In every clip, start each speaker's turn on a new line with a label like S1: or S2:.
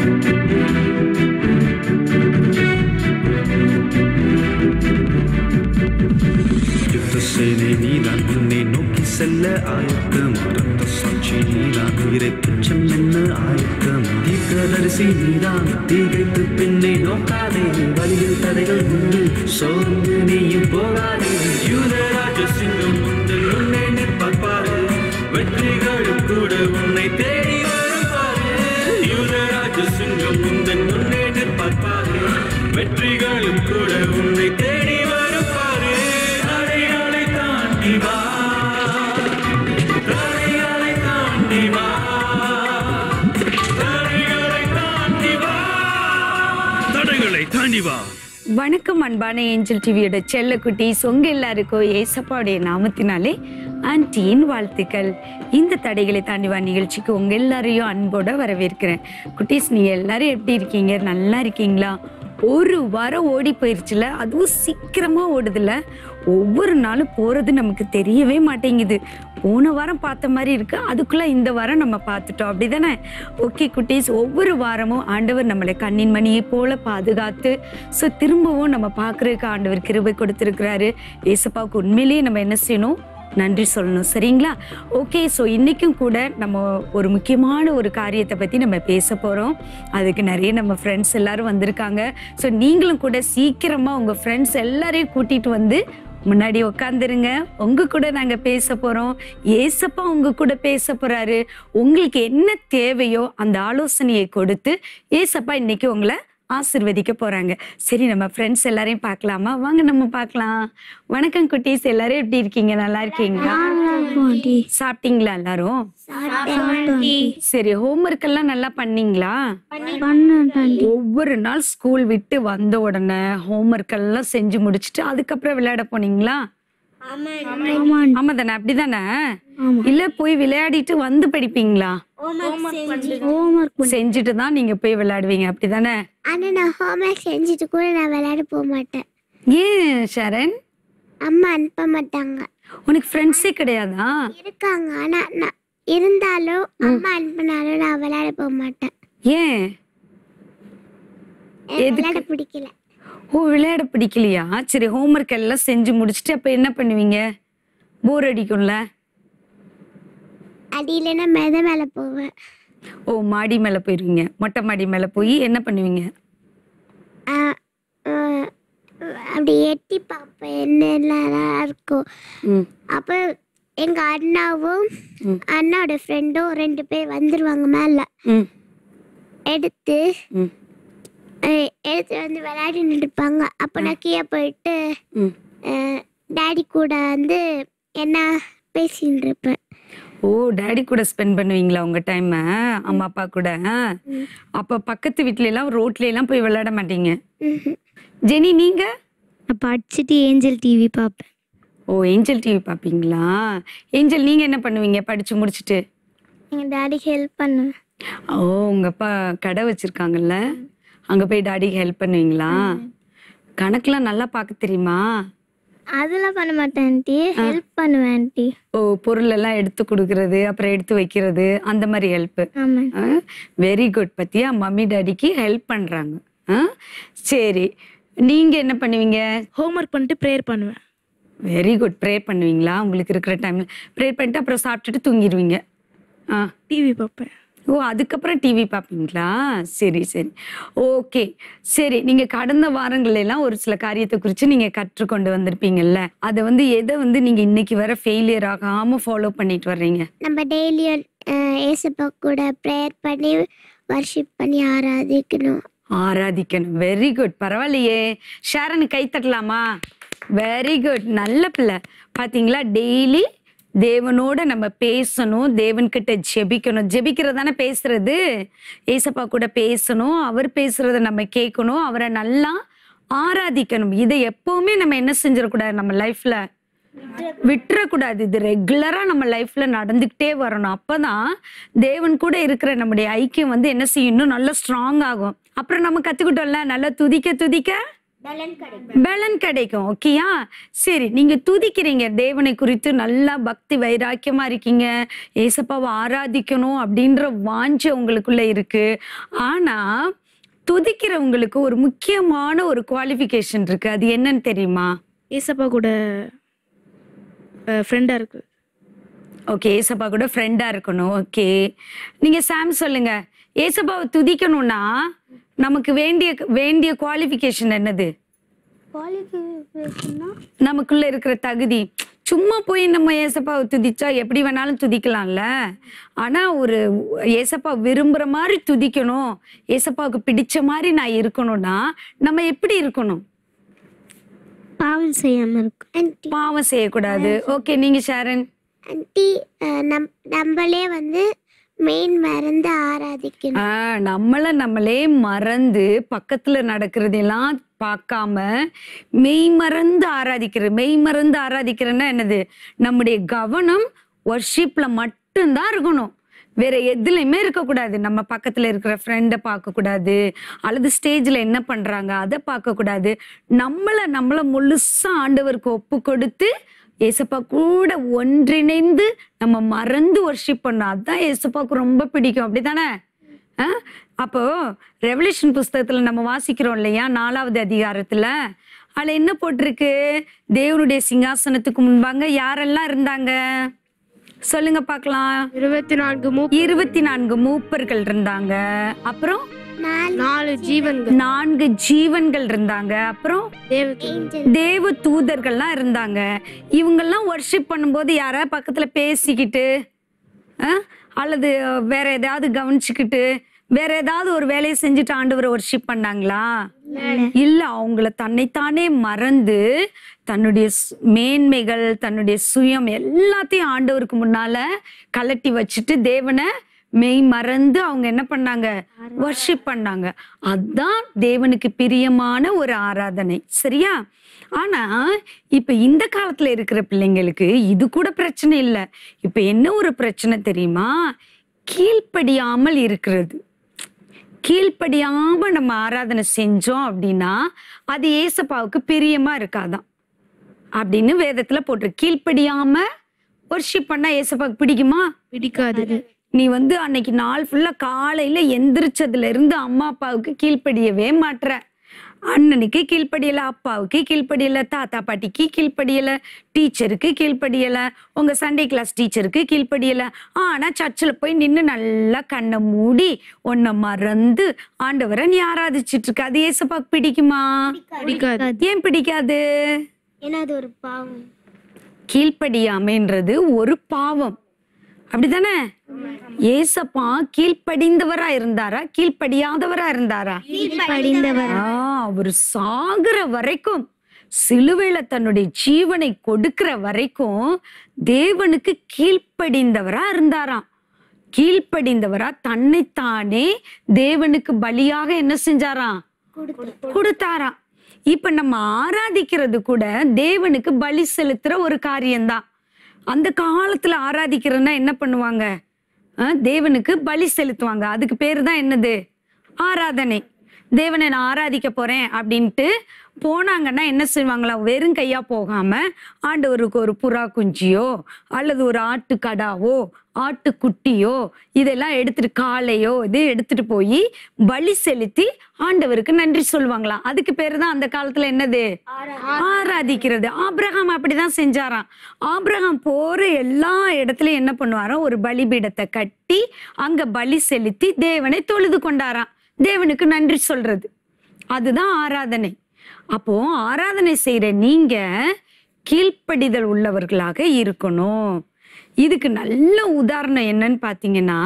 S1: யுத்த சேனை நீதான் உன்னை நோக்கி செல்ல ஆயத்தம் ரத்த சாட்சி நீதான் உயிரை துச்சம் என்ன ஆயத்தம் தீர்க்கதரிசி நீதான் தீகைத்து பின்னை நோக்காதே வழியில் தடைகள் உண்டு சோர்ந்து நீயும் போகாதே யூதராஜ சிங்கம் உண்டு உன்னை நிற்பாரு வெற்றிகளும் கூட உன்னை தேடி வரும் பாரு யூதராஜ சிங்கம் உந்தன் முன்னே நிற்பாரு வெற்றிகளும் கூட உன்னை தேடி வரும் பாரு தடைகளை தாண்டி வா தடைகளை தாண்டி வா தடைகளை தாண்டி வா தடைகளை தாண்டி வா
S2: வணக்கம் அன்பான ஏஞ்சல் டிவியோட செல்லக்குட்டீஸ் உங்க எல்லாருக்கும் ஏசப்பாவுடைய நாமத்தினாலே ஆன்டியின் வாழ்த்துக்கள் இந்த தடைகளை தாண்டி வா நிகழ்ச்சிக்கு உங்க எல்லாரையும் அன்போட வரவேற்கிறேன் குட்டீஸ் நீங்க எல்லாரும் எப்படி இருக்கீங்க நல்லா இருக்கீங்களா ஒரு வாரம் ஓடி போயிருச்சுல அதுவும் சீக்கிரமா ஓடுதுல ஒவ்வொரு நாளும் போறது நமக்கு தெரியவே மாட்டேங்குது போன வாரம் பார்த்த மாதிரி இருக்கு அதுக்குள்ள இந்த வாரம் நம்ம பார்த்துட்டோம் அப்படிதானே ஓகே குட்டீஸ் ஒவ்வொரு வாரமும் ஆண்டவர் நம்மளை கண்ணின் மணியை போல பாதுகாத்து ஸோ திரும்பவும் நம்ம பார்க்கறதுக்கு ஆண்டவர் கிருபை கொடுத்துருக்கிறாரு ஏசப்பாவுக்கு உண்மையிலேயே நம்ம என்ன செய்யணும் நன்றி சொல்லணும் சரிங்களா ஓகே ஸோ இன்றைக்கும் கூட நம்ம ஒரு முக்கியமான ஒரு காரியத்தை பற்றி நம்ம பேச போகிறோம் அதுக்கு நிறைய நம்ம ஃப்ரெண்ட்ஸ் எல்லாரும் வந்திருக்காங்க ஸோ நீங்களும் கூட சீக்கிரமாக உங்கள் ஃப்ரெண்ட்ஸ் எல்லாரையும் கூட்டிகிட்டு வந்து முன்னாடி உட்காந்துருங்க உங்க கூட நாங்க பேச போறோம் ஏசப்பா உங்க கூட பேச போறாரு உங்களுக்கு என்ன தேவையோ அந்த ஆலோசனையை கொடுத்து ஏசப்பா இன்னைக்கு உங்களை ஆசிர்வதிக்க போறாங்க சரி நம்ம ஃப்ரெண்ட்ஸ் எல்லாரையும் பார்க்கலாமா வாங்க நம்ம பார்க்கலாம் வணக்கம் குட்டீஸ் எல்லாரும் எப்படி இருக்கீங்க நல்லா இருக்கீங்களா சாப்பிட்டீங்களா எல்லாரும் சரி ஹோம்ஒர்க் எல்லாம் நல்லா பண்ணீங்களா ஒவ்வொரு நாள் ஸ்கூல் விட்டு வந்த உடனே ஹோம்ஒர்க் எல்லாம் செஞ்சு முடிச்சிட்டு அதுக்கப்புறம் விளையாட போனீங்களா ஆமா தானே அப்படிதானே இல்ல போய் விளையாடிட்டு வந்து படிப்பீங்களா செஞ்சுட்டு தான் நீங்க போய் விளையாடுவீங்க அப்படிதானே
S3: ஆனா நான் ஹோம்ஒர்க் செஞ்சுட்டு கூட நான் விளையாட போக மாட்டேன்
S2: ஏன் ஷரண்
S3: அம்மா அனுப்ப மாட்டாங்க
S2: உனக்கு ஃப்ரெண்ட்ஸே கிடையாதா
S3: இருக்காங்க ஆனா நான் இருந்தாலும் அம்மா அனுப்பினாலும் நான் விளையாட போக மாட்டேன்
S2: ஏன்
S3: எனக்கு விளையாட பிடிக்கல
S2: ஓ விளையாட பிடிக்கலையா சரி ஹோம்ஒர்க் எல்லாம் செஞ்சு முடிச்சுட்டு அப்ப என்ன பண்ணுவீங்க போர் அடிக்கும்ல
S3: அது இல்லைன்னா மெத மேல போவேன்
S2: ஓ மாடி மேல போயிருவீங்க மொட்டை மாடி மேல போய் என்ன பண்ணுவீங்க
S3: ஆ, ஆ, அப்படி எட்டி பார்ப்பேன் என்னெல்லாம் இருக்கும்
S2: ம்
S3: அப்போ எங்க அண்ணாவும்
S2: ம்.
S3: அண்ணாவோட ஃப்ரெண்டும் ரெண்டு பேர் வந்துருவாங்க மேல
S2: ம்
S3: எடுத்து
S2: ம்
S3: அஹ், எடுத்து வந்து விளையாடிட்டு இருப்பாங்க அப்போ நான் கீழே போயிட்டு
S2: ம்
S3: டேடி கூட வந்து என்ன பேசின்னு இருப்பேன்
S2: ஓ டேடி கூட ஸ்பெண்ட் பண்ணுவீங்களா உங்க டைம் அம்மா அப்பா கூட அப்ப பக்கத்து வீட்ல எல்லாம் ரோட்ல எல்லாம் போய் விளையாட மாட்டீங்க
S3: ம்ஹும்.
S2: ஜெனி நீங்க
S4: நான் படிச்சுட்டு ஏஞ்சல் டிவி பார்ப்பேன்
S2: ஓ ஏஞ்சல் டிவி பாப்பீங்களா ஏஞ்சல் நீங்க என்ன பண்ணுவீங்க படிச்சு முடிச்சுட்டு
S3: எங்கள் டாடிக்கு ஹெல்ப் பண்ணுவேன்
S2: ஓ உங்க அப்பா கடை வச்சிருக்காங்கல்ல அங்க போய் டாடிக்கு ஹெல்ப் பண்ணுவீங்களா கணக்கெல்லாம் நல்லா பார்க்க தெரியுமா
S3: அதெல்லாம் பண்ண மாட்டேன் ஆண்டி ஹெல்ப் பண்ணுவேன் ஆண்டி
S2: ஓ பொருள் எல்லாம் எடுத்து கொடுக்கறது அப்புறம் எடுத்து வைக்கிறது அந்த மாதிரி ஹெல்ப்
S3: ஆமாம்
S2: வெரி குட் பத்தியா மம்மி டாடிக்கு ஹெல்ப் பண்றாங்க ஆ? சரி நீங்க என்ன பண்ணுவீங்க
S4: ஹோம்ஒர்க் பண்ணிட்டு ப்ரேயர் பண்ணுவேன்
S2: வெரி குட் ப்ரே பண்ணுவீங்களா உங்களுக்கு இருக்கிற டைம்ல ப்ரே பண்ணிட்டு அப்புறம் சாப்பிட்டுட்டு தூங்கிடுவீங்க ஆ
S4: டிவி பார்ப்பேன்
S2: ஓ அதுக்கப்புறம் டிவி பார்ப்பீங்களா சரி சரி ஓகே சரி நீங்க கடந்த வாரங்கள்ல எல்லாம் ஒரு சில காரியத்தை குறித்து நீங்க கற்றுக்கொண்டு வந்திருப்பீங்கல்ல அதை வந்து எதை வந்து நீங்க இன்னைக்கு வர ஃபெயிலியர் ஆகாம ஃபாலோ பண்ணிட்டு வர்றீங்க
S3: நம்ம டெய்லியும் ஏசப்பா கூட ப்ரேயர் பண்ணி வர்ஷிப் பண்ணி ஆராதிக்கணும்
S2: ஆராதிக்கணும் வெரி குட் பரவாயில்லையே ஷாரனு கை தட்டலாமா வெரி குட் நல்ல பிள்ளை பாத்தீங்களா டெய்லி தேவனோட நம்ம பேசணும் தேவன்கிட்ட ஜெபிக்கணும் ஜெபிக்கிறது தானே பேசுறது ஏசப்பா கூட பேசணும் அவர் பேசுறத நம்ம கேட்கணும் அவரை நல்லா ஆராதிக்கணும் இதை எப்பவுமே நம்ம என்ன செஞ்சிடக்கூடாது நம்ம லைஃப்ல விட்டுறக்கூடாது இது ரெகுலரா நம்ம லைஃப்ல நடந்துக்கிட்டே வரணும் அப்பதான் தேவன் கூட இருக்கிற நம்முடைய ஐக்கியம் வந்து என்ன செய்யும் இன்னும் நல்லா ஸ்ட்ராங் ஆகும் அப்புறம் நம்ம கத்துக்கிட்டோம்ல நல்லா துதிக்க துதிக்க பலன் கிடைக்கும் ஓகேயா சரி நீங்க துதிக்கிறீங்க தேவனை குறித்து நல்லா பக்தி வைராக்கியமா இருக்கீங்க ஏசப்பாவை ஆராதிக்கணும் அப்படின்ற வாஞ்சை உங்களுக்குள்ள இருக்கு ஆனா துதிக்கிறவங்களுக்கு ஒரு முக்கியமான ஒரு குவாலிஃபிகேஷன் இருக்கு அது என்னன்னு தெரியுமா
S4: ஏசப்பா கூட ஃப்ரெண்டாக இருக்கு
S2: ஓகே ஏசப்பா கூட ஃப்ரெண்டா இருக்கணும் ஓகே நீங்க சாம் சொல்லுங்க ஏசப்பாவை துதிக்கணும்னா நமக்கு வேண்டிய வேண்டிய குவாலிஃபிகேஷன் என்னது நமக்குள்ள இருக்கிற தகுதி சும்மா போய் நம்ம ஏசப்பாவை துதிச்சா எப்படி வேணாலும் துதிக்கலாம்ல ஆனா ஒரு ஏசப்பா விரும்புற மாதிரி துதிக்கணும் ஏசப்பாவுக்கு பிடிச்ச மாதிரி நான் இருக்கணும்னா நம்ம எப்படி இருக்கணும்
S3: பாவம் செய்யாம இருக்கும் ஆன்ட்டி
S2: பாவம் செய்யக்கூடாது ஓகே நீங்க ஷாரன்
S3: ஆன்ட்டி அஹ், நம் நம்மளே வந்து மெயின் மறந்து ஆராதிக்கணும்
S2: ஆ, நம்மள நம்மளே மறந்து பக்கத்துல நடக்கிறதெல்லாம் பார்க்காம மெய் மறந்து ஆராதிக்கிறது மெய் மறந்து ஆராதிக்கிறதுன்னா என்னது நம்முடைய கவனம் ஒர்ஷிப்ல மட்டும்தான் இருக்கணும் வேற எதுலையுமே இருக்கக்கூடாது நம்ம பக்கத்துல இருக்கிற ஃப்ரெண்டை பார்க்கக்கூடாது அல்லது ஸ்டேஜ்ல என்ன பண்றாங்க அதை பார்க்கக்கூடாது நம்மளை நம்மள முழுசா ஆண்டவருக்கு ஒப்பு கொடுத்து ஏசப்பா கூட ஒன்றிணைந்து நம்ம மறந்து ஒர்ஷிப் பண்ணோம் அதுதான் ஏசப்பாவுக்கு ரொம்ப பிடிக்கும் அப்படிதானே ஆ? அப்போ ரெவல்யூஷன் புஸ்தகத்துல நம்ம வாசிக்கிறோம் இல்லையா நாலாவது அதிகாரத்துல அதுல என்ன போட்டிருக்கு தேவனுடைய சிங்காசனத்துக்கு முன்பாங்க யாரெல்லாம் இருந்தாங்க சொல்லுங்க பார்க்கலாம்
S4: இருபத்தி நான்கு மூ
S2: இருபத்தி நான்கு மூப்பர்கள் இருந்தாங்க அப்புறம்
S3: நாலு
S4: நாலு ஜீவன்கள்
S2: நான்கு ஜீவன்கள் இருந்தாங்க அப்புறம்
S4: தேவதூதன்
S3: ஏஞ்சல்
S2: தேவ தூதர்கள்லாம் இருந்தாங்க இவங்கெல்லாம் ஒர்ஷிப் பண்ணும்போது யாரா பக்கத்துல பேசிக்கிட்டு ஆ? அல்லது வேற ஏதாவது கவனிச்சுக்கிட்டு வேற ஏதாவது ஒரு வேலையை செஞ்சுட்டு ஆண்டவரை ஒர்ஷிப் பண்ணாங்களா இல்ல அவங்கள தன்னைத்தானே மறந்து தன்னுடைய சு- மேன்மைகள் தன்னுடைய சுயம் எல்லாத்தையும் ஆண்டவருக்கு முன்னால கலட்டி வச்சுட்டு தேவனை மெய் மறந்து அவங்க என்ன பண்ணாங்க வர்ஷிப் பண்ணாங்க அதான் தேவனுக்கு பிரியமான ஒரு ஆராதனை சரியா ஆனா இப்ப இந்த காலத்துல இருக்கிற பிள்ளைங்களுக்கு இது கூட பிரச்சனை இல்லை இப்ப என்ன ஒரு பிரச்சனை தெரியுமா கீழ்ப்படியாமல் இருக்கிறது கீழ்ப்படியாம நம்ம ஆராதனை செஞ்சோம் அப்படின்னா அது ஏசப்பாவுக்கு பிரியமா இருக்காதான் அப்படின்னு வேதத்துல போட்டு கீழ்ப்படியாம ஒர்ஷிப் பண்ணா ஏசப்பாவுக்கு பிடிக்குமா
S4: பிடிக்காது
S2: நீ வந்து அன்னைக்கு நாள் ஃபுல்லா காலையில எந்திரிச்சதுல இருந்து அம்மா அப்பாவுக்கு கீழ்ப்படியவே மாட்ற அண்ணனுக்கு கீழ்ப்படியல அப்பாவுக்கு கீழ்ப்படியல தாத்தா பாட்டிக்கு கீழ்ப்படியல டீச்சருக்கு கீழ்ப்படியல உங்க சண்டே கிளாஸ் டீச்சருக்கு கீழ்ப்படியல ஆனா சர்ச்சில் போய் நின்னு நல்லா கண்ணை மூடி உன்னை மறந்து ஆண்டவரை நீ ஆராதிச்சிட்டு இருக்க அது ஏசப்பாக்கு பிடிக்குமா
S4: பிடிக்காது
S2: ஏன் பிடிக்காது
S3: ஏன்னா அது ஒரு பாவம்
S2: கீழ்ப்படியாமைன்றது ஒரு பாவம் அப்படிதானே ஏசப்பா கீழ்ப்படிந்தவரா இருந்தாரா கீழ்ப்படியாதவரா இருந்தாரா
S3: படிந்தவர்
S2: ஆ, அவர் சாகுற வரைக்கும் சிலுவையில தன்னுடைய ஜீவனை கொடுக்கிற வரைக்கும் தேவனுக்கு கீழ்ப்படிந்தவரா இருந்தாராம் கீழ்ப்படிந்தவரா தன்னைத்தானே தேவனுக்கு பலியாக என்ன செஞ்சாராம் கொடுத்தாராம் இப்ப நம்ம ஆராதிக்கிறது கூட தேவனுக்கு பலி செலுத்துற ஒரு காரியம்தான் அந்த காலத்துல ஆராதிக்கிறதுனா என்ன பண்ணுவாங்க அஹ், தேவனுக்கு பலி செலுத்துவாங்க அதுக்கு பேரு தான் என்னது ஆராதனை தேவனை நான் ஆராதிக்க போறேன் அப்படின்ட்டு போனாங்கன்னா என்ன செய்வாங்களா வெறும் கையா போகாம ஆண்டவருக்கு ஒரு புறா குஞ்சியோ அல்லது ஒரு ஆட்டுக்கடாவோ ஆட்டுக்குட்டியோ இதெல்லாம் எடுத்துட்டு காளையோ இது எடுத்துட்டு போய் பலி செலுத்தி ஆண்டவருக்கு நன்றி சொல்லுவாங்களாம் அதுக்கு பேரு தான் அந்த காலத்துல என்னது ஆராதிக்கிறது ஆபிரகாம் அப்படிதான் செஞ்சாராம் ஆபிரகாம் போற எல்லா இடத்துலயும் என்ன பண்ணுவாராம் ஒரு பலிபீடத்தை கட்டி அங்க பலி செலுத்தி தேவனை தொழுது கொண்டாராம் தேவனுக்கு நன்றி சொல்றது அதுதான் ஆராதனை அப்போ ஆராதனை செய்யற நீங்க கீழ்ப்படிதல் உள்ளவர்களாக இருக்கணும் இதுக்கு நல்ல உதாரணம் என்னன்னு பாத்தீங்கன்னா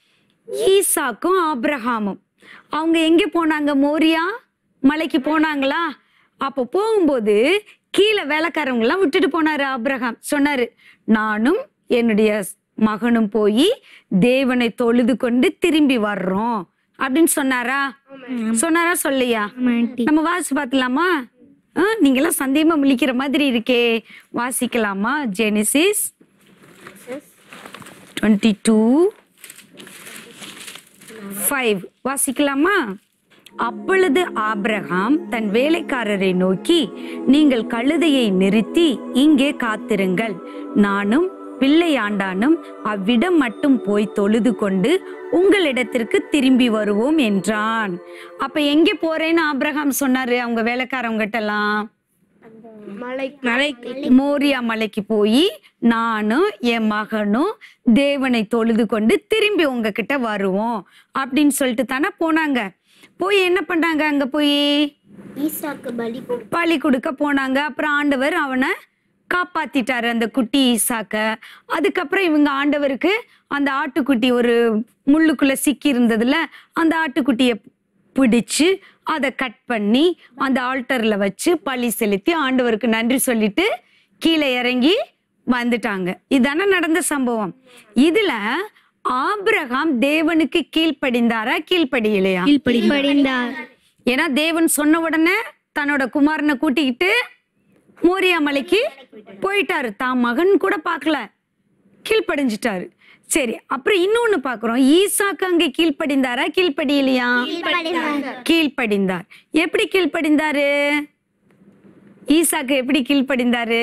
S2: ஈசாக்கும் ஆபிரகாமும் அவங்க எங்க போனாங்க மோரியா மலைக்கு போனாங்களா அப்போ போகும்போது கீழே வேலைக்காரவங்க எல்லாம் விட்டுட்டு போனாரு ஆபிரகாம் சொன்னாரு நானும் என்னுடைய மகனும் போய் தேவனை தொழுது கொண்டு திரும்பி வர்றோம் அப்படின்னு சொன்னாரா சொன்னாரா சொல்லையா நம்ம வாசி பார்க்கலாமா நீங்க எல்லாம் சந்தேகமா முழிக்கிற மாதிரி இருக்கே வாசிக்கலாமா ஜெனிசிஸ் டுவெண்ட்டி டூ ஃபைவ் வாசிக்கலாமா அப்பொழுது ஆபிரகாம் தன் வேலைக்காரரை நோக்கி நீங்கள் கழுதையை நிறுத்தி இங்கே காத்திருங்கள் நானும் பிள்ளையாண்டானும் அவ்விடம் மட்டும் போய் தொழுது கொண்டு உங்களிடத்திற்கு திரும்பி வருவோம் என்றான் அப்ப எங்க போறேன்னு ஆபிரகாம் சொன்னாரு அவங்க வேலைக்காரவங்க எல்லாம்
S4: மலை மலைக்கு
S2: மோரியா மலைக்கு போய் நானும் என் மகனும் தேவனை தொழுது கொண்டு திரும்பி உங்ககிட்ட வருவோம் அப்படின்னு சொல்லிட்டு தானே போனாங்க போய் என்ன பண்ணாங்க அங்க போய்
S3: ஈசாக்கு பலி கொடு
S2: பலி கொடுக்க போனாங்க அப்புறம் ஆண்டவர் அவனை காப்பாத்திட்டாரு அந்த குட்டி ஈசாக்க அதுக்கப்புறம் இவங்க ஆண்டவருக்கு அந்த ஆட்டுக்குட்டி ஒரு முள்ளுக்குள்ள சிக்கி இருந்ததுல அந்த ஆட்டுக்குட்டியை பிடிச்சு அதை கட் பண்ணி அந்த ஆல்டர்ல வச்சு பழி செலுத்தி ஆண்டவருக்கு நன்றி சொல்லிட்டு கீழே இறங்கி வந்துட்டாங்க இதானே நடந்த சம்பவம் இதுல ஆபிரகாம் தேவனுக்கு கீழ்ப்படிந்தாரா கீழ்ப்படியலையா
S3: படிந்தார்
S2: ஏன்னா தேவன் சொன்ன உடனே தன்னோட குமாரனை கூட்டிக்கிட்டு மோரியா மலைக்கு போயிட்டாரு தான் மகன் கூட பார்க்கல கீழ்ப்படிஞ்சிட்டாரு சரி அப்புறம் இன்னொன்னு பாக்குறோம் ஈசாக்கு அங்க கீழ்ப்படிந்தாரா கீழ்ப்படியலையா கீழ்ப்படிந்தார் எப்படி கீழ்ப்படிந்தாரு ஈசாக்கு எப்படி கீழ்ப்படிந்தாரு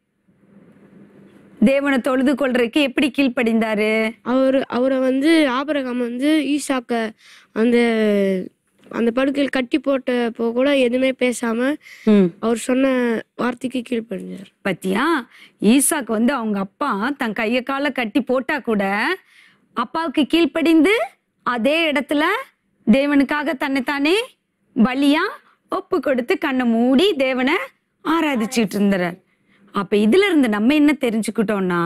S2: தேவனை தொழுது கொள்றதுக்கு எப்படி கீழ்ப்படிந்தாரு
S4: அவர் அவரை வந்து ஆபரகம் வந்து ஈசாக்க அந்த அந்த படுக்கையில் கட்டி போட்டப்போ கூட எதுவுமே பேசாம
S2: ம்
S4: அவர் சொன்ன வார்த்தைக்கு கீழ்ப்படிஞ்சார்
S2: பத்தியா ஈசாக்கு வந்து அவங்க அப்பா தன் கைய கால கட்டி போட்டா கூட அப்பாவுக்கு கீழ்ப்படிந்து அதே இடத்துல தேவனுக்காக தன்னைத்தானே பலியா ஒப்பு கொடுத்து கண்ணை மூடி தேவனை ஆராதிச்சிட்டு இருந்தார் அப்ப இதுல இருந்து நம்ம என்ன தெரிஞ்சுக்கிட்டோம்னா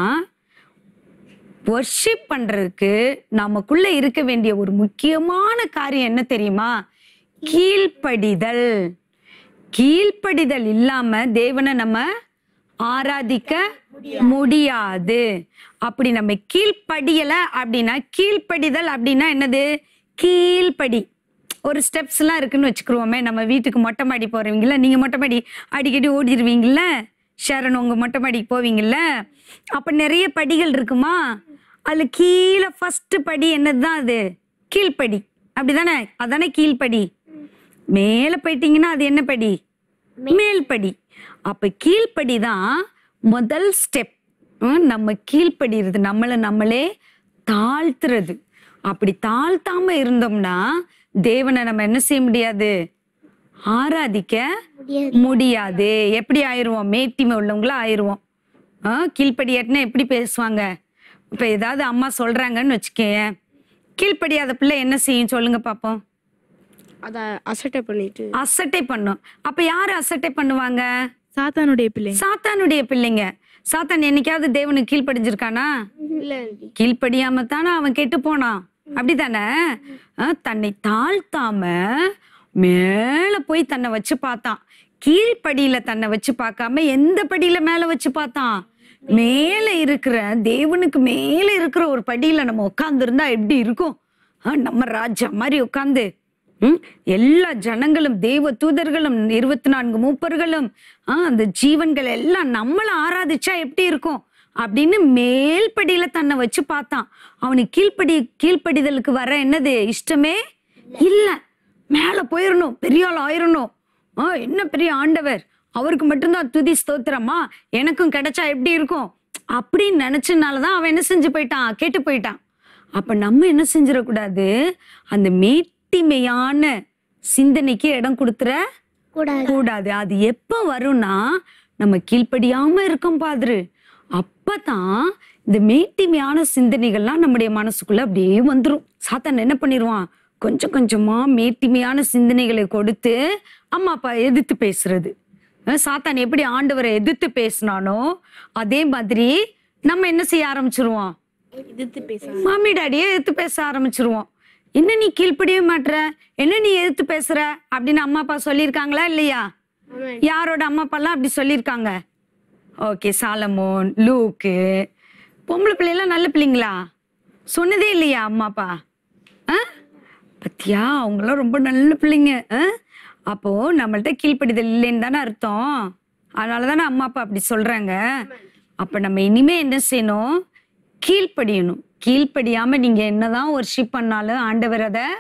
S2: வர்ஷிப் பண்றதுக்கு நமக்குள்ள இருக்க வேண்டிய ஒரு முக்கியமான காரியம் என்ன தெரியுமா கீழ்ப்படிதல் கீழ்ப்படிதல் இல்லாம தேவனை நம்ம ஆராதிக்க முடியாது அப்படி நம்ம கீழ்ப்படியல அப்படின்னா கீழ்ப்படிதல் அப்படின்னா என்னது கீழ்ப்படி ஒரு ஸ்டெப்ஸ் எல்லாம் இருக்குன்னு வச்சுக்கிருவோமே நம்ம வீட்டுக்கு மொட்டை மாடி போறவங்கள நீங்க மொட்டை மாடி அடிக்கடி ஓடிடுவீங்கல்ல ஷரண் உங்க மொட்டை மாடிக்கு போவீங்கல்ல அப்ப நிறைய படிகள் இருக்குமா அதுல கீழே ஃபர்ஸ்ட் படி என்னதுதான் அது கீழ்ப்படி அப்படிதானே அதானே கீழ்ப்படி மேல போயிட்டீங்கன்னா அது என்ன படி மேல் படி அப்ப கீழ்ப்படி தான் முதல் ஸ்டெப் நம்ம கீழ்ப்படிறது நம்மளை நம்மளே தாழ்த்துறது அப்படி தாழ்த்தாம இருந்தோம்னா தேவனை நம்ம என்ன செய்ய முடியாது ஆராதிக்க முடியாது எப்படி ஆயிருவோம் மேட்டிமை உள்ளவங்களா ஆயிருவோம் ஆ, கீழ்ப்படியாட்டினா எப்படி பேசுவாங்க இப்ப ஏதாவது அம்மா சொல்றாங்கன்னு வச்சுக்கேன் கீழ்ப்படியாத பிள்ளை என்ன செய்யும் சொல்லுங்க பாப்போம்
S4: அதை அசட்டை பண்ணிட்டு
S2: அசட்டை பண்ணும் அப்ப யாரு அசட்டை பண்ணுவாங்க
S5: சாத்தானுடைய பிள்ளை
S2: சாத்தானுடைய பிள்ளைங்க சாத்தான் என்னைக்காவது தேவனுக்கு கீழ்ப்படிஞ்சிருக்கானா
S4: இல்ல
S2: கீழ்ப்படியாம தானே அவன் கெட்டு போனான் அப்படித்தானே ஆ, தன்னை தாழ்த்தாம மேல போய் தன்னை வச்சு பார்த்தான் கீழ்ப்படியில தன்னை வச்சு பார்க்காம எந்த படியில மேல வச்சு பார்த்தான் மேல இருக்கிற தேவனுக்கு மேல இருக்கிற ஒரு படியில நம்ம உட்கார்ந்து இருந்தா எப்படி இருக்கும் ஆ, நம்ம ராஜா மாதிரி உட்கார்ந்து ம், எல்லா ஜனங்களும் தெய்வ தூதர்களும் இருபத்தி நான்கு மூப்பர்களும் ஆ, அந்த ஜீவன்கள் எல்லாம் நம்மளை ஆராதிச்சா எப்படி இருக்கும் அப்படின்னு மேல்படியில தன்னை வச்சு பார்த்தான் அவனுக்கு கீழ்ப்படி கீழ்ப்படிதலுக்கு வர என்னது இஷ்டமே இல்ல மேல போயிடணும் பெரிய ஆள் ஆயிரணும் ஆ என்ன பெரிய ஆண்டவர் அவருக்கு மட்டும்தான் துதி ஸ்தோத்திரமா எனக்கும் கிடைச்சா எப்படி இருக்கும் அப்படின்னு நினைச்சனாலதான் அவன் என்ன செஞ்சு போயிட்டான் கேட்டு போயிட்டான் அப்ப நம்ம என்ன செஞ்சிடக்கூடாது அந்த மேட்டிமையான சிந்தனைக்கு இடம் கொடுத்துற
S3: கூடாது
S2: கூடாது அது எப்ப வரும்னா நம்ம கீழ்ப்படியாம இருக்கோம் பாதுரு அப்பதான் இந்த மேட்டிமையான சிந்தனைகள்லாம் நம்முடைய மனசுக்குள்ள அப்படியே வந்துரும் சாத்தான் என்ன பண்ணிடுவான் கொஞ்சம் கொஞ்சமா மேட்டிமையான சிந்தனைகளை கொடுத்து அம்மா அப்பா எதிர்த்து பேசுறது அஹ் சாத்தான் எப்படி ஆண்டவரை எதிர்த்து பேசினானோ அதே மாதிரி நம்ம என்ன செய்ய ஆரம்பிச்சிருவோம்
S4: எதிர்த்து பேச
S2: மாமி டாடியே எதிர்த்து பேச ஆரம்பிச்சிருவோம் என்ன நீ கீழ்ப்படியவே மாட்ற என்ன நீ எதிர்த்து பேசுற அப்படின்னு அம்மா அப்பா சொல்லியிருக்காங்களா இல்லையா யாரோட அம்மா அப்பாலாம் அப்படி சொல்லியிருக்காங்க ஓகே சாலமோன் லூக்கு பொம்பளை பிள்ளைலாம் நல்ல பிள்ளைங்களா சொன்னதே இல்லையா அம்மா அப்பா ஆ பத்தியா அவங்களாம் ரொம்ப நல்ல பிள்ளைங்க ஆ? அப்போ நம்மள்ட்ட கீழ்ப்படிதல் இல்லைன்னு தானே அர்த்தம் அதனால தானே அம்மா அப்பா அப்படி சொல்றாங்க அப்ப நம்ம இனிமே என்ன செய்யணும் கீழ்ப்படியணும் கீழ்ப்படியாம நீங்க என்னதான் ஒர்ஷிப் பண்ணாலும் ஆண்டவர் அதை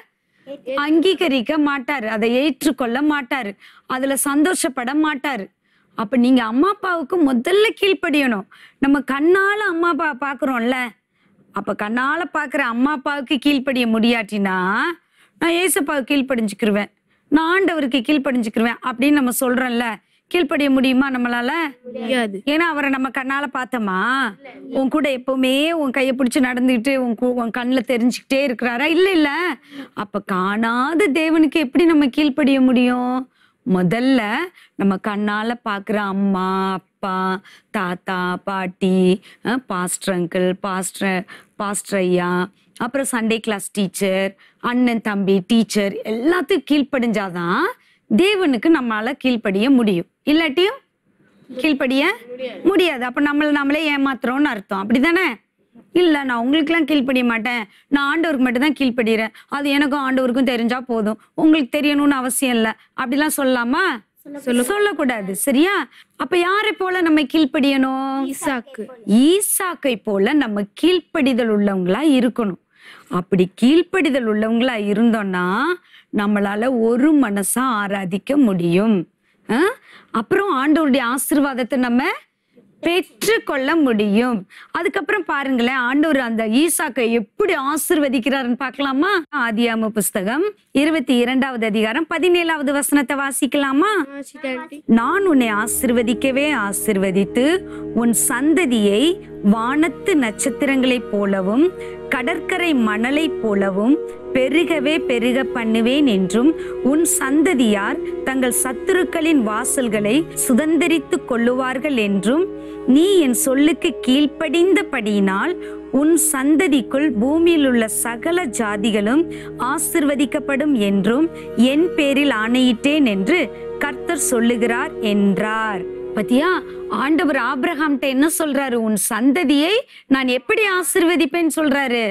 S2: அங்கீகரிக்க மாட்டாரு அதை ஏற்றுக்கொள்ள மாட்டாரு அதுல சந்தோஷப்பட மாட்டாரு அப்ப நீங்க அம்மா அப்பாவுக்கு முதல்ல கீழ்ப்படியணும் நம்ம கண்ணால அம்மா அப்பா பாக்குறோம்ல அப்ப கண்ணால பாக்குற அம்மா அப்பாவுக்கு கீழ்ப்படிய முடியாட்டினா நான் ஏசப்பாவுக்கு கீழ்ப்படிஞ்சுக்கிருவேன் நான் ஆண்டவருக்கு கீழ்ப்படிஞ்சுக்கிருவேன் அப்படின்னு நம்ம சொல்றோம்ல கீழ்ப்படிய முடியுமா நம்மளால
S4: முடியாது
S2: ஏன்னா அவரை நம்ம கண்ணால பார்த்தோமா உன் கூட எப்பவுமே உன் கையை பிடிச்சி நடந்துக்கிட்டு உன் கூ- உன் கண்ணில் தெரிஞ்சுக்கிட்டே இருக்கிறாரா இல்ல இல்ல அப்ப காணாத தேவனுக்கு எப்படி நம்ம கீழ்ப்படிய முடியும் முதல்ல நம்ம கண்ணால பார்க்குற அம்மா அப்பா தாத்தா பாட்டி பாஸ்டர் அங்கிள் பாஸ்டர் பாஸ்டர் ஐயா அப்புறம் சண்டே கிளாஸ் டீச்சர் அண்ணன் தம்பி டீச்சர் எல்லாத்துக்கும் கீழ்ப்படிஞ்சாதான் தேவனுக்கு நம்மளால கீழ்ப்படிய முடியும் இல்லாட்டியும் கீழ்ப்படிய முடியாது அப்ப நம்மள நம்மளே ஏமாத்துறோம்னு அர்த்தம் அப்படிதானே இல்ல நான் உங்களுக்குலாம் கீழ்ப்படிய மாட்டேன் நான் ஆண்டவருக்கு மட்டும் தான் கீழ்ப்படிறேன் அது எனக்கும் ஆண்டவருக்கும் தெரிஞ்சா போதும் உங்களுக்கு தெரியணும்னு அவசியம் இல்லை அப்படிலாம் சொல்லலாமா சொல்லக்கூடாது சரியா அப்ப யாரை போல நம்ம கீழ்ப்படியணும்
S4: ஈசாக்கு
S2: ஈசாக்கை போல நம்ம கீழ்ப்படிதல் உள்ளவங்களா இருக்கணும் அப்படி கீழ்ப்படிதல் உள்ளவங்களா இருந்தோம்னா நம்மளால ஒரு மனசா ஆராதிக்க முடியும் ஆ? அப்புறம் ஆண்டவருடைய ஆசீர்வாதத்தை நம்ம பெற்றுக்கொள்ள முடியும் அதுக்கப்புறம் பாருங்களேன் ஆண்டவர் அந்த ஈசாக்கை எப்படி ஆசிர்வதிக்கிறாருன்னு பார்க்கலாமா ஆதியாம புஸ்தகம் இருபத்தி இரண்டாவது அதிகாரம் பதினேழாவது வசனத்தை வாசிக்கலாமா
S4: ஆசிட்டாண்டி
S2: நான் உன்னை ஆசிர்வதிக்கவே ஆசிர்வதித்து உன் சந்ததியை வானத்து நட்சத்திரங்களைப் போலவும் கடற்கரை மணலைப் போலவும் பெருகவே பெருக பண்ணுவேன் என்றும் உன் சந்ததியார் தங்கள் சத்துருக்களின் வாசல்களை சுதந்தரித்துக் கொள்ளுவார்கள் என்றும் நீ என் சொல்லுக்கு கீழ்ப்படிந்தபடியினால் உன் சந்ததிக்குள் பூமியில் உள்ள சகல ஜாதிகளும் ஆசிர்வதிக்கப்படும் என்றும் என் பேரில் ஆணையிட்டேன் என்று கர்த்தர் சொல்லுகிறார் என்றார் பத்தியா ஆண்டவர் ஆபிரகாம்கிட்ட என்ன சொல்றாரு உன் சந்ததியை நான் எப்படி ஆசிர்வதிப்பேன்னு சொல்றாரு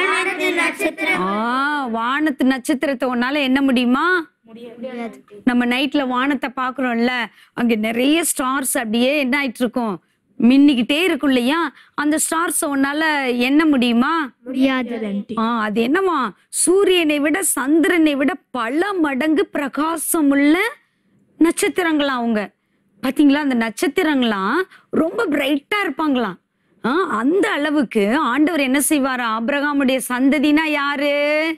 S2: ஆ வானத்து நட்சத்திரத்தை உன்னால என்ன முடியுமா நம்ம நைட்ல வானத்தை பாக்குறோம்ல அங்க நிறைய ஸ்டார்ஸ் அப்படியே என்ன ஆயிட்டு இருக்கும் மின்னிக்கிட்டே இருக்கும் இல்லையா அந்த ஸ்டார்ஸ் உன்னால என்ன முடியுமா
S4: முடியாததண்டி
S2: ஆ அது என்னவா சூரியனை விட சந்திரனை விட பல மடங்கு பிரகாசம் உள்ள நட்சத்திரங்களாம் அவங்க பாத்தீங்களா அந்த நட்சத்திரங்களாம் ரொம்ப பிரைட்டா இருப்பாங்களாம் ஆ, அந்த அளவுக்கு ஆண்டவர் என்ன செய்வாரா ஆபிரகாமுடைய சந்ததினா யாரு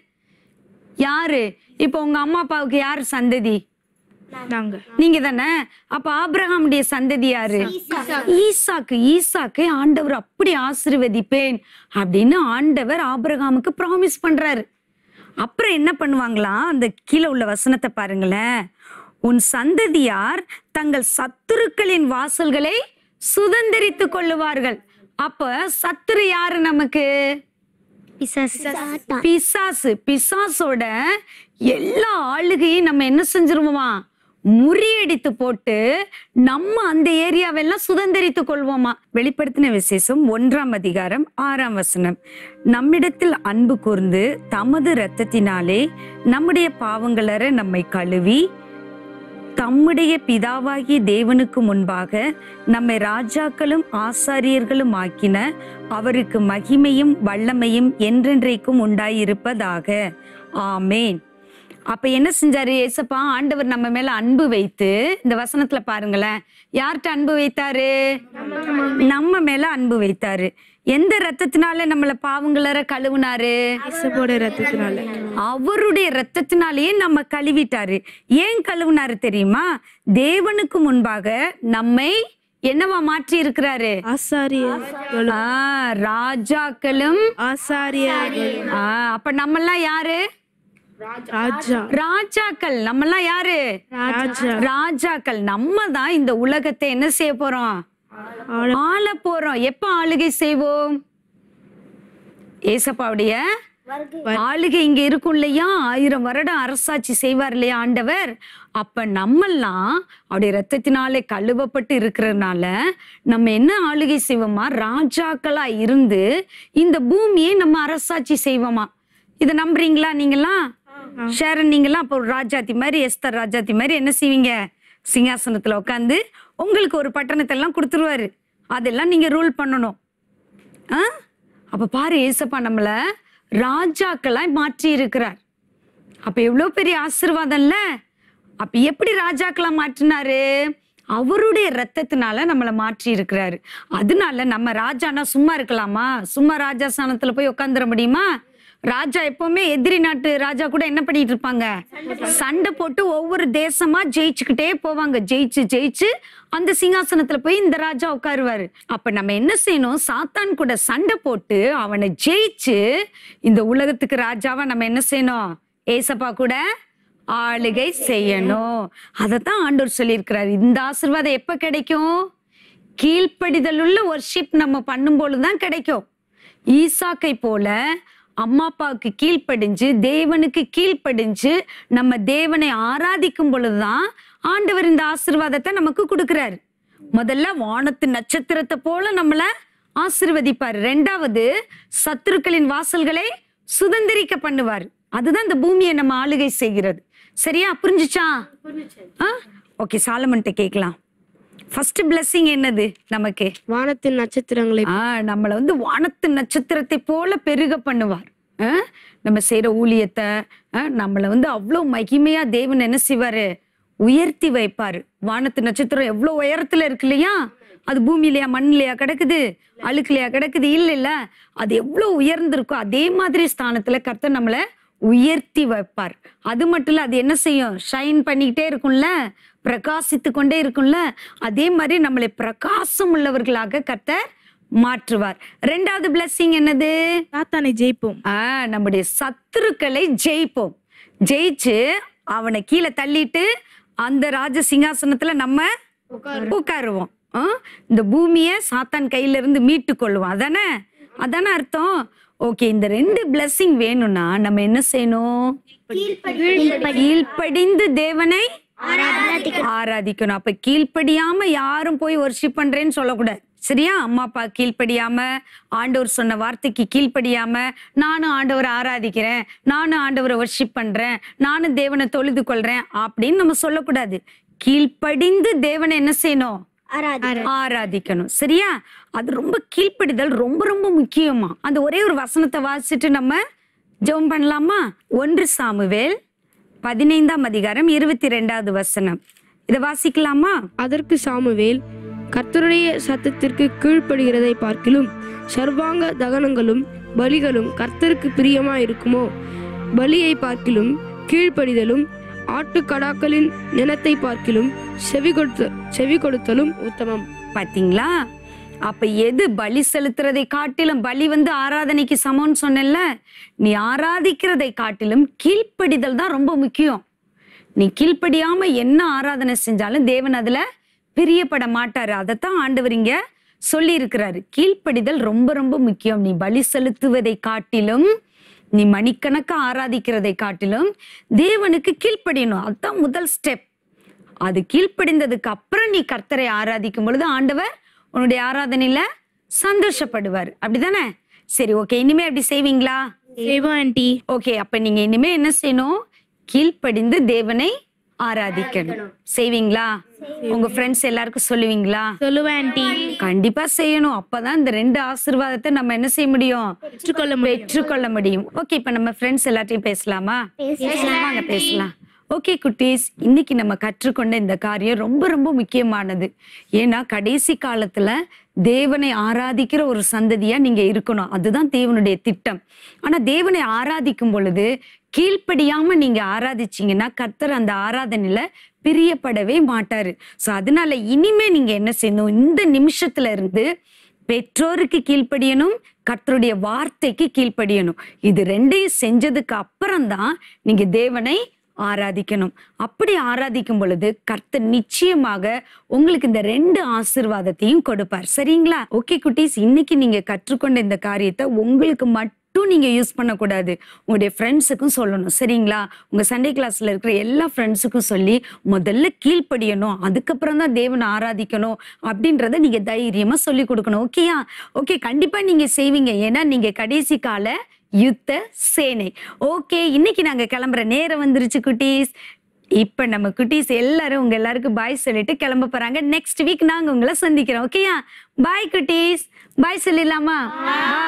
S2: யாரு இப்போ உங்க அம்மா அப்பாவுக்கு யாரு சந்ததி
S4: நாங்க
S2: நீங்க தானே அப்ப ஆபிரகாமுடைய சந்ததி யாரு ஈசாக்கு ஈசாக்கு ஆண்டவர் அப்படி ஆசீர்வதிப்பேன் அப்படின்னு ஆண்டவர் ஆபிரகாமுக்கு ப்ராமிஸ் பண்றாரு அப்புறம் என்ன பண்ணுவாங்களாம் அந்த கீழே உள்ள வசனத்தை பாருங்களேன் உன் சந்ததியார் தங்கள் சத்துருக்களின் வாசல்களை சுதந்திரித்துக் கொள்ளுவார்கள் அப்ப சத்துரு யாரு நமக்கு பிசாசு பிசாசோட எல்லா ஆளுகையும் நம்ம என்ன செஞ்சிருவோமா முறியடித்து போட்டு நம்ம அந்த ஏரியாவெல்லாம் சுதந்திரித்துக் கொள்வோமா வெளிப்படுத்தின விசேஷம் ஒன்றாம் அதிகாரம் ஆறாம் வசனம் நம்மிடத்தில் அன்பு கூர்ந்து தமது இரத்தத்தினாலே நம்முடைய பாவங்களற நம்மை கழுவி தம்முடைய பிதாவாகிய தேவனுக்கு முன்பாக நம்மை ராஜாக்களும் ஆசாரியர்களும் ஆக்கின அவருக்கு மகிமையும் வல்லமையும் என்றென்றைக்கும் உண்டாயிருப்பதாக ஆமேன் அப்ப என்ன செஞ்சாரு ஏசப்பா ஆண்டவர் நம்ம மேல அன்பு வைத்து இந்த வசனத்துல பாருங்களேன் யார்கிட்ட அன்பு வைத்தாரு நம்ம மேல அன்பு வைத்தாரு எந்த ரத்தத்தினால நம்மள பாவங்களற கழுவுனாரு
S4: இசப்போட ரத்தத்தினால
S2: அவருடைய ரத்தத்தினாலேயே நம்ம கழுவிட்டாரு ஏன் கழுவுனாரு தெரியுமா தேவனுக்கு முன்பாக நம்மை என்னவா மாற்றி இருக்கிறாரு
S4: ஆசாரியர்களும்
S2: ஆ, ராஜாக்களும்
S4: ஆசாரியர்களும்
S2: ஆ, அப்ப நம்மெல்லாம் யாரு
S4: ராஜா
S2: ராஜாக்கள் நம்மெல்லாம் யாரு
S4: ராஜா
S2: ராஜாக்கள் நம்ம தான் இந்த உலகத்தை என்ன செய்ய போறோம்
S4: ஆள-
S2: ஆள போறோம் எப்ப ஆளுகை செய்வோம் ஏசப்பாவுடைய ஆளுகை இங்க இருக்கும் இல்லையா ஆயிரம் வருடம் அரசாட்சி செய்வார் இல்லையா ஆண்டவர் அப்ப நம்மெல்லாம் அவருடைய ரத்தத்தினாலே கழுவப்பட்டு இருக்கிறதுனால நம்ம என்ன ஆளுகை செய்வோமா ராஜாக்களா இருந்து இந்த பூமியை நம்ம அரசாட்சி செய்வோமா இதை நம்புறீங்களா நீங்களாம் ஷேரன் நீங்களாம் அப்போ ஒரு ராஜாத்தி மாதிரி எஸ்தர் ராஜாத்தி மாதிரி என்ன செய்வீங்க சிங்காசனத்துல உட்காந்து உங்களுக்கு ஒரு பட்டணத்தை எல்லாம் கொடுத்துருவாரு அதெல்லாம் நீங்க ரூல் பண்ணணும் ஆ அப்ப பாரு ஏசப்பா நம்மள ராஜாக்களாய் மாற்றி இருக்கிறார் அப்ப எவ்வளவு பெரிய ஆசீர்வாதம்ல அப்ப எப்படி ராஜாக்களா மாற்றினாரு அவருடைய ரத்தத்தினால நம்மளை மாற்றி இருக்கிறாரு அதனால நம்ம ராஜானா சும்மா இருக்கலாமா சும்மா ராஜா ஸ்தானத்துல போய் உட்காந்துட முடியுமா ராஜா எப்பவுமே எதிரி நாட்டு ராஜா கூட என்ன பண்ணிட்டு இருப்பாங்க சண்டை போட்டு ஒவ்வொரு தேசமா ஜெயிச்சுக்கிட்டே போவாங்க ஜெயிச்சு ஜெயிச்சு அந்த சிங்காசனத்துல போய் இந்த ராஜா உட்காருவாரு அப்ப நம்ம என்ன செய்யணும் சாத்தான் கூட சண்டை போட்டு அவனை ஜெயிச்சு இந்த உலகத்துக்கு ராஜாவா நம்ம என்ன செய்யணும் ஏசப்பா கூட ஆளுகை செய்யணும் அதைத்தான் ஆண்டவர் சொல்லியிருக்கிறார் இந்த ஆசீர்வாதம் எப்ப கிடைக்கும் கீழ்ப்படிதல் உள்ள ஒர்ஷிப் நம்ம பண்ணும்போது தான் கிடைக்கும் ஈசாக்கை போல அம்மா அப்பாவுக்கு கீழ்ப்படிஞ்சு தேவனுக்கு கீழ்ப்படிஞ்சு நம்ம தேவனை ஆராதிக்கும் பொழுதுதான் ஆண்டவர் இந்த ஆசீர்வாதத்தை நமக்கு கொடுக்கிறாரு முதல்ல வானத்து நட்சத்திரத்தை போல நம்மள ஆசீர்வதிப்பார் ரெண்டாவது சத்துருக்களின் வாசல்களை சுதந்திரிக்க பண்ணுவார் அதுதான் இந்த பூமியை நம்ம ஆளுகை செய்கிறது சரியா புரிஞ்சுச்சா ஓகே சாலமன்ட்ட கேட்கலாம் ஃபர்ஸ்ட் blessing என்னது நமக்கு
S4: வானத்தின் நட்சத்திரங்களை
S2: ஆ நம்மள வந்து வானத்து நட்சத்திரத்தை போல பெருக பண்ணுவார் ஆ? நம்ம செய்யற ஊழியத்தை ஆ, நம்மள வந்து அவ்வளோ மகிமையா தேவன் என்ன செய்வாரு உயர்த்தி வைப்பாரு வானத்து நட்சத்திரம் எவ்வளோ உயரத்துல இருக்கு இல்லையா அது பூமியிலையா மண்ணிலையா கிடக்குது அழுக்குலையா கிடக்குது இல்ல இல்ல அது எவ்வளோ உயர்ந்திருக்கோ அதே மாதிரி ஸ்தானத்துல கர்த்தர் நம்மளை உயர்த்தி வைப்பார் அது மட்டும் இல்ல அது என்ன செய்யும் ஷைன் பண்ணிக்கிட்டே இருக்கும்ல பிரகாசித்து கொண்டே இருக்கும்ல அதே மாதிரி நம்மளை பிரகாசம் உள்ளவர்களாக கர்த்தர் மாற்றுவார் ரெண்டாவது blessing என்னது
S5: சாத்தானை ஜெயிப்போம்
S2: ஆ நம்முடைய சத்துருக்களை ஜெயிப்போம் ஜெயிச்சு அவனை கீழே தள்ளிட்டு அந்த ராஜ சிங்காசனத்துல நம்ம உட்காருவோம் ஆ? இந்த பூமியை சாத்தான் கையில இருந்து மீட்டு கொள்வோம் அதானே அதானே அர்த்தம் ஓகே இந்த ரெண்டு blessing வேணும்னா நம்ம என்ன செய்யணும் கீழ்ப்படிந்து தேவனை ஆராதிக்கணும் அப்ப கீழ்ப்படியாம யாரும் போய் ஒர்ஷிப் பண்றேன்னு சொல்லக்கூடாது சரியா அம்மா அப்பா கீழ்ப்படியாம ஆண்டவர் சொன்ன வார்த்தைக்கு கீழ்ப்படியாம நானும் ஆண்டவரை ஆராதிக்கிறேன் நானும் ஆண்டவரை ஒர்ஷிப் பண்றேன் நானும் தேவனை தொழுது கொள்றேன் அப்படின்னு நம்ம சொல்லக்கூடாது கீழ்ப்படிந்து தேவனை என்ன செய்யணும் ஆராதிக்கணும் சரியா அது ரொம்ப கீழ்ப்படிதல் ரொம்ப ரொம்ப முக்கியமா அந்த ஒரே ஒரு வசனத்தை வாசிச்சுட்டு நம்ம ஜெபம் பண்ணலாமா ஒன்று சாமுவேல் பதினைந்தாம் அதிகாரம் இருபத்தி ரெண்டாவது வசனம் இதை வாசிக்கலாமா
S4: அதற்கு சாமுவேல் கர்த்தருடைய சத்தத்திற்கு கீழ்ப்படுகிறதை பார்க்கிலும் சர்வாங்க தகனங்களும் பலிகளும் கர்த்தருக்கு பிரியமா இருக்குமோ பலியை பார்க்கிலும் கீழ்ப்படிதலும் ஆட்டுக்கடாக்களின் நிலத்தை பார்க்கிலும் செவி கொடுத்த செவி கொடுத்தலும் உத்தமம்
S2: பாத்தீங்களா அப்ப எது பலி செலுத்துறதை காட்டிலும் பலி வந்து ஆராதனைக்கு சமம்னு சொன்னேன்ல நீ ஆராதிக்கிறதை காட்டிலும் கீழ்ப்படிதல் தான் ரொம்ப முக்கியம் நீ கீழ்ப்படியாம என்ன ஆராதனை செஞ்சாலும் தேவன் அதுல பிரியப்பட மாட்டாரு அதைத்தான் ஆண்டவர் இங்க சொல்லி இருக்கிறாரு கீழ்ப்படிதல் ரொம்ப ரொம்ப முக்கியம் நீ பலி செலுத்துவதை காட்டிலும் நீ மணிக்கணக்கா ஆராதிக்கிறதை காட்டிலும் தேவனுக்கு கீழ்ப்படியணும் அதுதான் முதல் ஸ்டெப் அது கீழ்ப்படிந்ததுக்கு அப்புறம் நீ கர்த்தரை ஆராதிக்கும் பொழுது ஆண்டவர் உன்னுடைய ஆராதனையில சந்தோஷப்படுவார் அப்படிதானே சரி ஓகே இனிமே அப்படி செய்வீங்களா
S5: செய்வோம் ஆண்டி
S2: ஓகே அப்ப நீங்க இனிமே என்ன செய்யணும் கீழ்ப்படிந்து தேவனை ஆராதிக்கணும் செய்வீங்களா உங்க ஃப்ரெண்ட்ஸ் எல்லாருக்கும் சொல்லுவீங்களா
S5: சொல்லுவேன் ஆண்டி
S2: கண்டிப்பா செய்யணும் அப்பதான் இந்த ரெண்டு ஆசீர்வாதத்தை நம்ம என்ன செய்ய முடியும்
S5: பெற்றுக்கொள்ள முடியும்
S2: பெற்றுக்கொள்ள முடியும் ஓகே இப்ப நம்ம ஃப்ரெண்ட்ஸ் எல்லாத்தையும் பேசலாமா வாங்க பேசலாம் ஓகே குட்டீஸ் இன்னைக்கு நம்ம கற்றுக்கொண்ட இந்த காரியம் ரொம்ப ரொம்ப முக்கியமானது ஏன்னா கடைசி காலத்துல தேவனை ஆராதிக்கிற ஒரு சந்ததியா நீங்க இருக்கணும் அதுதான் தேவனுடைய திட்டம் ஆனா தேவனை ஆராதிக்கும் பொழுது கீழ்ப்படியாம நீங்க ஆராதிச்சீங்கன்னா கர்த்தர் அந்த ஆராதனையில பிரியப்படவே மாட்டாரு சோ அதனால இனிமே நீங்க என்ன செய்யணும் இந்த நிமிஷத்துல இருந்து பெற்றோருக்கு கீழ்ப்படியணும் கர்த்தருடைய வார்த்தைக்கு கீழ்ப்படியணும் இது ரெண்டையும் செஞ்சதுக்கு அப்புறம்தான் நீங்க தேவனை ஆராதிக்கணும் அப்படி ஆராதிக்கும் பொழுது கர்த்தர் நிச்சயமாக உங்களுக்கு இந்த ரெண்டு ஆசிர்வாதத்தையும் கொடுப்பார் சரிங்களா ஓகே குட்டீஸ் இன்னைக்கு நீங்க கற்றுக்கொண்ட இந்த காரியத்தை உங்களுக்கு மட்டும் நீங்க யூஸ் பண்ணக்கூடாது உங்களுடைய ஃப்ரெண்ட்ஸுக்கும் சொல்லணும் சரிங்களா உங்க சண்டே கிளாஸ்ல இருக்கிற எல்லா ஃப்ரெண்ட்ஸுக்கும் சொல்லி முதல்ல கீழ்ப்படியணும் அதுக்கப்புறம் தான் தேவனை ஆராதிக்கணும் அப்படின்றத நீங்க தைரியமா சொல்லி கொடுக்கணும் ஓகேயா ஓகே கண்டிப்பா நீங்க செய்வீங்க ஏன்னா நீங்க கடைசி கால யுத்த சேனை ஓகே இன்னைக்கு நாங்க கிளம்புற நேரம் வந்துருச்சு குட்டீஸ் இப்ப நம்ம குட்டீஸ் எல்லாரும் உங்க எல்லாருக்கும் பாய் சொல்லிட்டு கிளம்ப போறாங்க நெக்ஸ்ட் வீக் நாங்க உங்களை சந்திக்கிறோம் ஓகேயா பாய் குட்டீஸ் பாய் சொல்லிடலாமா